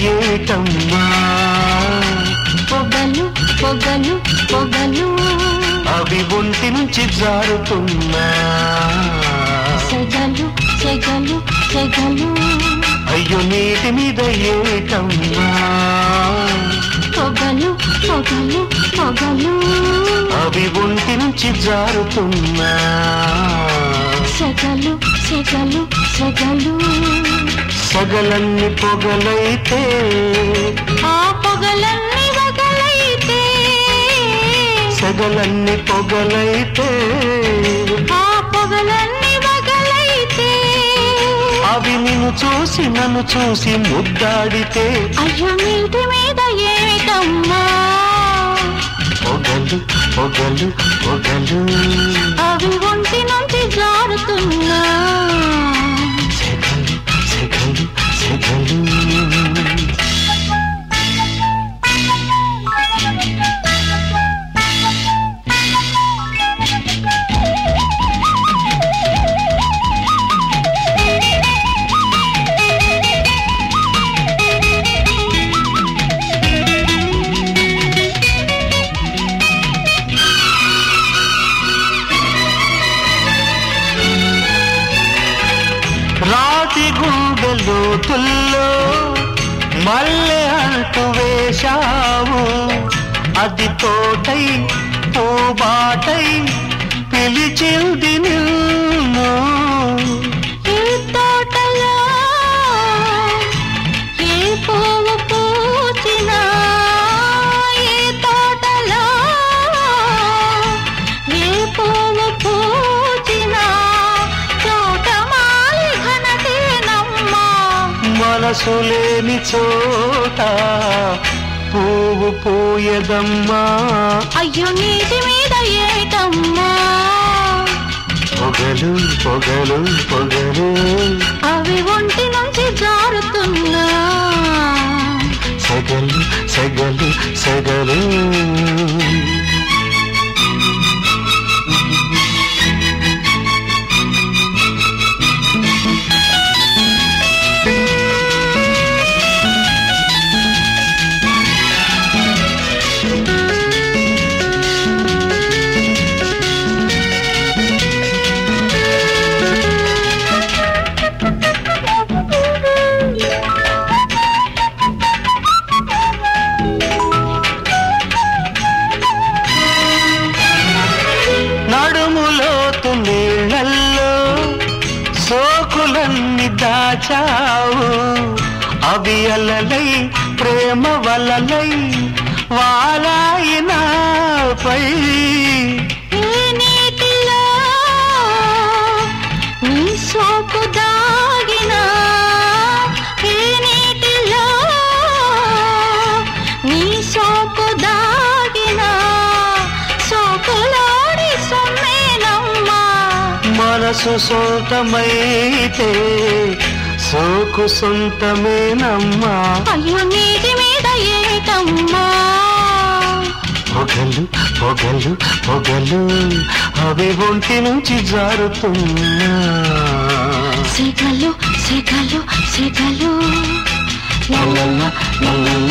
ఏటమ్మా పొగలు పొగలు పొగలు అవి ఒంటి నుంచి జారుతున్నా సెగలు సెగలు సెగలు అయ్యో నీటి మీద ఏటమ్మా పొగలు పొగలు పొగలు అవి ఒంటి నుంచి జారుతున్నా సెగలు సెగలు సెగలు సగలన్ని పొగలైతే ఆ పొగలన్నీ వగలైతే సగలన్ని పొగలైతే ఆ పొగలన్నీ వగలైతే అవి నిన్ను చూసి నన్ను చూసి ముద్దాడితే అయ్యో నీటి మీద ఏమిటమ్మా పొగలు పొగలు పొగలు అవి ఒంటి నుంచి జారుతున్నా సెగలు సెగలు సెగలు రాతి గుండెలో తుల్లో మల్లె అంటూ వేశావు అది తోటై పూబాటై పిలిచింది నిన్ను ఈ తోటలో ఏ పువ్వు పూచినా ఈ తోటలో ఏ పువ్వు పూచినా తోటమాలి ఘనతేనమ్మా మనసు లేని చోట పువ్వు పోయదమ్మా అయ్యో నీటి మీద ఏటమ్మా పొగలు పొగలు పొగలు అవి ఒంటి నుంచి జారుతున్నా సెగలు సెగలు సెగలు నడుములోతు నీళ్ళల్లో సోకులన్నీ దాచావు అవి అలలై ప్రేమ వలలై వాలాయినాపై ఈ నీటిలో నీ సోపు దాగినా ఈ నీటిలో నీ సోపు దాగినా సోకులాడి సొమ్మేనమ్మా మనసు సొంతమైతే సోకు సొంతమేనమ్మా అయ్యో నీటి మీద ఏటమ్మా పొగలు పొగలు పొగలు అవి ఒంటి నుంచి జారుతున్నా సిగలు సిగలు సిగలు లల్లల్ల, లల్లల్ల,